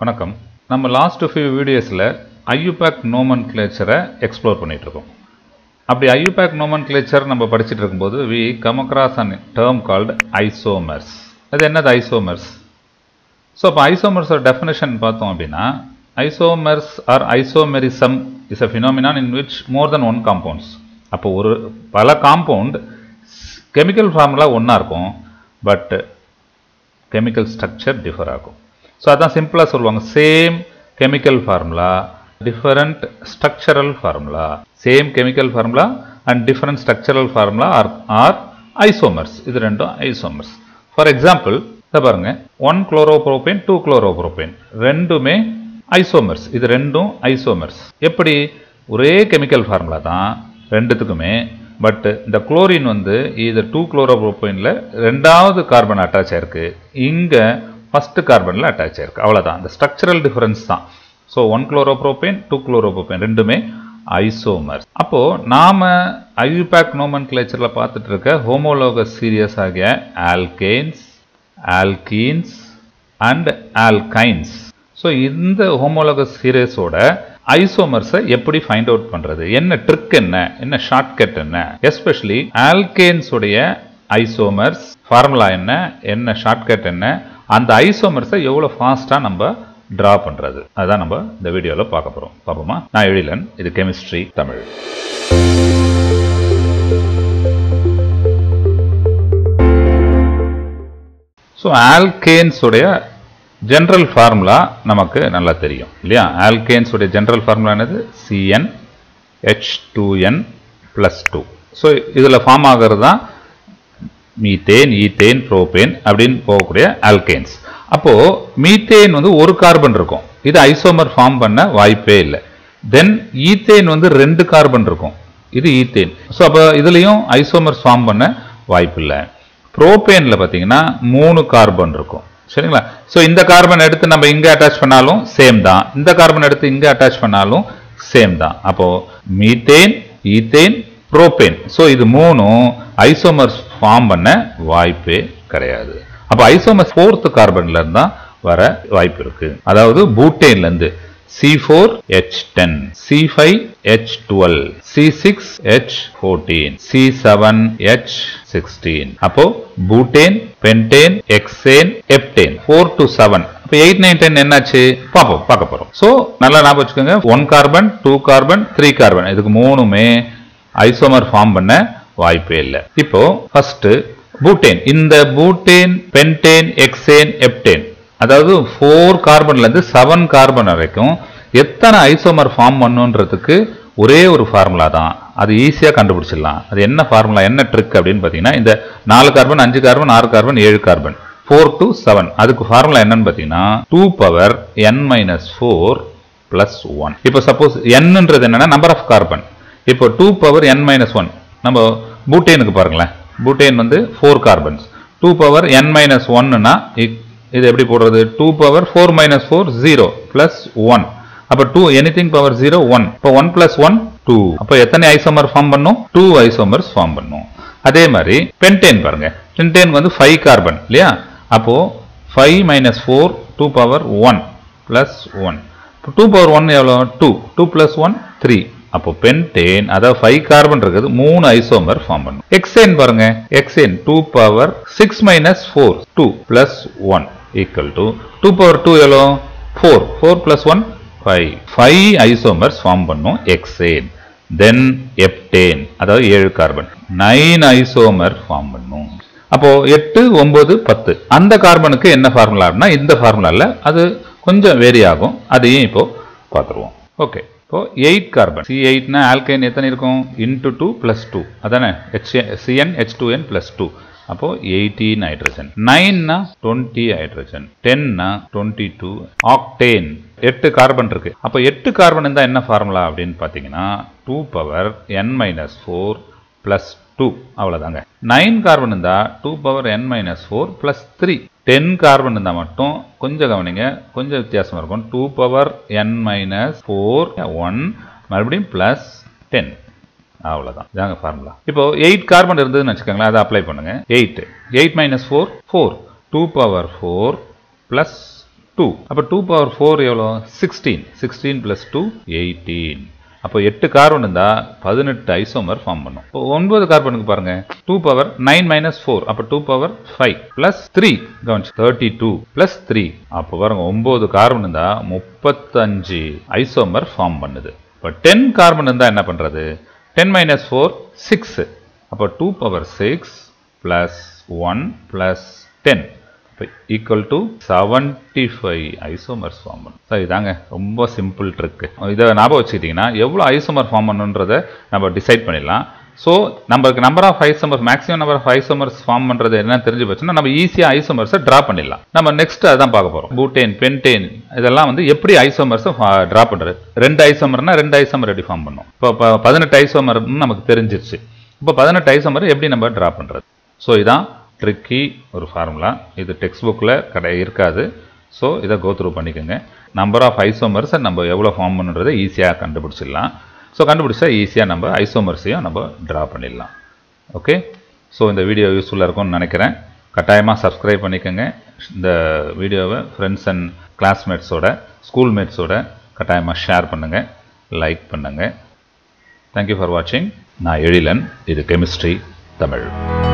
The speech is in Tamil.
வணக்கம் நம்ம லாஸ்ட் ஃபியூ வீடியோஸில் ஐயூபேக் நோமன் கிளேச்சரை எக்ஸ்ப்ளோர் பண்ணிட்டு இருக்கோம் அப்படி ஐயூபேக் நோமன் கிளேச்சர் நம்ம படிச்சுட்டு இருக்கும்போது we come across an term called isomers அது என்னது ஐசோமர்ஸ் ஸோ அப்போ ஐசோமர்ஸோட டெஃபினேஷன் பார்த்தோம் அப்படின்னா isomers are isomerism is a phenomenon in which more than one compounds அப்போ ஒரு பல காம்பவுண்ட் கெமிக்கல் ஃபார்முலா ஒன்றா இருக்கும் பட் கெமிக்கல் ஸ்ட்ரக்சர் டிஃபர் ஆகும் ஸோ அதான் சிம்பிளாக சொல்லுவாங்க same chemical formula different structural formula same chemical formula and different structural formula are are isomers இது ரெண்டும் ஐசோமர்ஸ் ஃபார் எக்ஸாம்பிள் இதை பாருங்க ஒன் குளோரோப்ரோபேன் டூ குளோரோப்ரோபேன் ரெண்டுமே ஐசோமர்ஸ் இது ரெண்டும் ஐசோமர்ஸ் எப்படி ஒரே கெமிக்கல் ஃபார்முலா தான் ரெண்டுத்துக்குமே பட் இந்த குளோரின் வந்து இது டூ குளோரோப்ரோபைனில் ரெண்டாவது கார்பன் அட்டாச் ஆயிருக்கு இங்கே ஃபர்ஸ்ட் கார்பனில் அட்டாச் ஆயிருக்கு அவ்வளோதான் இந்த ஸ்ட்ரக்சரல் டிஃபரன்ஸ் தான் so one chloropropane two chloropropane ரெண்டுமே ஐசோமர் அப்போ நாம ஐயூபேக் நோமன் கிளேச்சரில் பார்த்துட்டு இருக்க ஹோமோலோகஸ் சீரியஸ் ஆகிய alkanes alkenes and alkynes so இந்த ஹோமோலோகஸ் சீரியஸோட ஐசோமர்ஸை எப்படி ஃபைண்ட் அவுட் பண்றது என்ன ட்ரிக் என்ன என்ன ஷார்ட்கட் என்ன எஸ்பெஷலி ஆல்கேன்ஸ் உடைய ஐசோமர்ஸ் ஃபார்முலா என்ன என்ன ஷார்ட்கட் என்ன அந்த ஐசோமர்ஸை எவ்வளோ ஃபாஸ்ட்டாக நம்ம டிரா பண்ணுறது அதான் நம்ம இந்த வீடியோவில் பார்க்க போகிறோம் பார்ப்போமா நான் எழிலன் இது கெமிஸ்ட்ரி தமிழ் ஸோ ஆல்கேன்ஸ் உடைய ஜென்ரல் ஃபார்முலா நமக்கு நல்லா தெரியும் இல்லையா ஆல்கேன்ஸ் உடைய ஜென்ரல் ஃபார்முலா என்னது C n H two n plus two so இதில் ஃபார்ம் ஆகிறது தான் மீத்தேன் ஈத்தேன் ப்ரோபேன் அப்படின்னு போகக்கூடிய ஆல்கேன்ஸ் அப்போ மீத்தேன் வந்து ஒரு கார்பன் இருக்கும் இது ஐசோமர் ஃபார்ம் பண்ண வாய்ப்பே இல்லை தென் ஈத்தேன் வந்து ரெண்டு கார்பன் இருக்கும் இது ஈத்தேன் ஸோ அப்போ இதுலேயும் ஐசோமர் ஃபார்ம் பண்ண வாய்ப்பு இல்லை ப்ரோபேனில் பார்த்தீங்கன்னா மூணு கார்பன் இருக்கும் சரிங்களா ஸோ இந்த கார்பன் எடுத்து நம்ம இங்கே அட்டாச் பண்ணாலும் சேம் தான் இந்த கார்பன் எடுத்து இங்கே அட்டாச் பண்ணாலும் சேம் தான் அப்போ மீத்தேன் ஈத்தேன் ப்ரோபேன் ஸோ இது மூணும் ஐசோமர்ஸ் ஃபார்ம் பண்ண வாய்ப்பே கிடையாது அப்போ ஐசோமர்ஸ் ஃபோர்த் கார்பன்ல இருந்தா வர வாய்ப்பு இருக்கு அதாவது பூட்டேன்ல இருந்து C four H ten C five H twelve C six H fourteen C seven H sixteen அப்போ butane pentane hexane heptane four to seven இப்போ எயிட் நைன் டென் என்னாச்சு பார்ப்போம் பார்க்க போறோம் ஸோ நல்லா ஞாபகம் வச்சுக்கோங்க one carbon two carbon three carbon இதுக்கு மூணுமே ஐசோமர் ஃபார்ம் பண்ண வாய்ப்பே இல்லை இப்போ ஃபர்ஸ்ட் பூட்டேன் இந்த பூட்டேன் பென்டேன் எக்ஸேன் எப்டேன் அதாவது ஃபோர் கார்பன்ல இருந்து செவன் கார்பன் வரைக்கும் எத்தனை ஐசோமர் ஃபார்ம் பண்ணுன்றதுக்கு ஒரே ஒரு ஃபார்முலா தான் அது ஈஸியாக கண்டுபிடிச்சிடலாம் அது என்ன ஃபார்முலா என்ன ட்ரிக் அப்படின்னு பார்த்தீங்கன்னா இந்த நாலு கார்பன் அஞ்சு கார்பன் ஆறு கார்பன் ஏழு கார்பன் ஃபோர் டு செவன் அதுக்கு ஃபார்முலா என்னன்னு பார்த்தீங்கன்னா two power n minus four plus one இப்போ சப்போஸ் என்னன்றது என்னன்னா நம்பர் ஆஃப் கார்பன் இப்போ two power n minus one நம்ம பூட்டேனுக்கு பாருங்களேன் பூட்டேன் வந்து four carbons two power n minus ஒன்னுனா இது எப்படி போடுறது two power four minus four zero plus one அப்போ two anything power zero one இப்போ ஒன் பிளஸ் ஒன் டூ அப்போ எத்தனை ஐசோமர் ஃபார்ம் பண்ணும் டூ ஐசோமர்ஸ் ஃபார்ம் பண்ணும் அதே மாதிரி பென்டேன் பாருங்க பென்டேன் வந்து ஃபைவ் கார்பன் இல்லையா அப்போ five minus four two power one plus one two power one எவ்வளோ two two plus one three அப்போ பென்டேன் அதாவது ஃபைவ் கார்பன் இருக்குது மூணு ஐசோமர் ஃபார்ம் பண்ணும் எக்ஸேன் பாருங்க hexane two power six minus four two plus one equal to two power two எவ்வளோ four four plus one five five isomers form பண்ணும் எக்ஸேன் தென் எப்டேன் அதாவது ஏழு கார்பன் நைன் ஐசோமர் ஃபார்ம் பண்ணும் அப்போ எட்டு ஒன்பது பத்து அந்த கார்பனுக்கு என்ன ஃபார்முலானா இந்த ஃபார்முலாவில் அது கொஞ்சம் வேரி ஆகும் அதையும் இப்போ பார்த்துருவோம் ஓகே இப்போ எயிட் கார்பன் சி எயிட்னா ஆல்கைன் எத்தனை இருக்கும் இன்டு டூ பிளஸ் டூ அதானே H C n H two n plus two அப்போ எயிட்டீன் ஹைட்ரஜன் நைன்னா டுவெண்ட்டி ஹைட்ரஜன் டென்னா டுவெண்ட்டி டூ ஆக்டேன் எட்டு கார்பன் இருக்கு அப்போ எட்டு கார்பன் இருந்தால் என்ன ஃபார்முலா அப்படின்னு பார்த்தீங்கன்னா two power n minus four plus two அவ்வளோதாங்க நைன் கார்பன் இருந்தால் two power n minus four plus three ten carbon இருந்தால் மட்டும் கொஞ்சம் கவனிங்க கொஞ்சம் வித்தியாசமாக இருக்கும் two power n minus four one மறுபடியும் ப்ளஸ் டென் அவ்வளோதான் இதாங்க ஃபார்முலா இப்போ எயிட் கார்பன் இருந்ததுன்னு வச்சுக்கோங்களேன் அதை அப்ளை பண்ணுங்க eight eight minus four four two power four plus two அப்போ டூ பவர் ஃபோர் எவ்வளோ sixteen sixteen plus two eighteen அப்போ எட்டு கார்பன் இருந்தால் பதினெட்டு ஐசோமர் ஃபார்ம் பண்ணும் இப்போ ஒன்பது கார்பனுக்கு பாருங்க two power nine minus four அப்போ two power five plus three கவனிச்சு தேர்ட்டி டூ ப்ளஸ் த்ரீ அப்போ பாருங்க ஒம்பது கார்பன் இருந்தால் முப்பத்தஞ்சு ஐசோமர் ஃபார்ம் பண்ணுது இப்போ டென் கார்பன் இருந்தால் என்ன பண்ணுறது டென் மைனஸ் ஃபோர் சிக்ஸ் அப்போ two power six plus one plus ten இப்போ equal to seventy five isomers form பண்ணும் சார் இதாங்க ரொம்ப சிம்பிள் ட்ரிக்கு இதை ஞாபகம் வச்சுக்கிட்டிங்கன்னா எவ்வளோ ஐசோமர் ஃபார்ம் பண்ணுன்றதை நம்ம டிசைட் பண்ணிடலாம் ஸோ நம்மளுக்கு number of isomers maximum number of isomers form பண்ணுறது என்ன தெரிஞ்சு போச்சுன்னா நம்ம ஈஸியாக ஐசோமர்ஸை ட்ரா பண்ணிடலாம் நம்ம நெக்ஸ்ட் அதான் பார்க்க போகிறோம் பூட்டேன் பென்டேன் இதெல்லாம் வந்து எப்படி ஐசோமர்ஸை ட்ரா பண்ணுறது ரெண்டு ஐசோமர்னா ரெண்டு ஐசோமர் எப்படி ஃபார்ம் பண்ணும் இப்போ பதினெட்டு ஐசோமர்னு நமக்கு தெரிஞ்சிருச்சு இப்போ பதினெட்டு ஐசோமர் எப்படி நம்ம ட்ரா பண்ணுறது ஸோ இதான் ட்ரிக்கி ஒரு ஃபார்முலா இது டெக்ஸ்ட் புக்கில் கடை இருக்காது ஸோ இதை கோத்ரூ பண்ணிக்கோங்க நம்பர் ஆஃப் ஐசோமர்ஸை நம்ம எவ்வளோ ஃபார்ம் பண்ணுறதை ஈஸியாக கண்டுபிடிச்சிடலாம் ஸோ கண்டுபிடிச்சா ஈஸியாக நம்ம ஐசோமர்ஸையும் நம்ம ட்ரா பண்ணிடலாம் ஓகே ஸோ இந்த வீடியோ யூஸ்ஃபுல்லாக இருக்கும்னு நினைக்கிறேன் கட்டாயமாக சப்ஸ்கிரைப் பண்ணிக்கோங்க இந்த வீடியோவை ஃப்ரெண்ட்ஸ் அண்ட் கிளாஸ்மேட்ஸோட ஸ்கூல் மேட்ஸோட கட்டாயமாக ஷேர் பண்ணுங்கள் லைக் பண்ணுங்கள் தேங்க்யூ ஃபார் வாட்சிங் நான் எழிலன் இது கெமிஸ்ட்ரி தமிழ்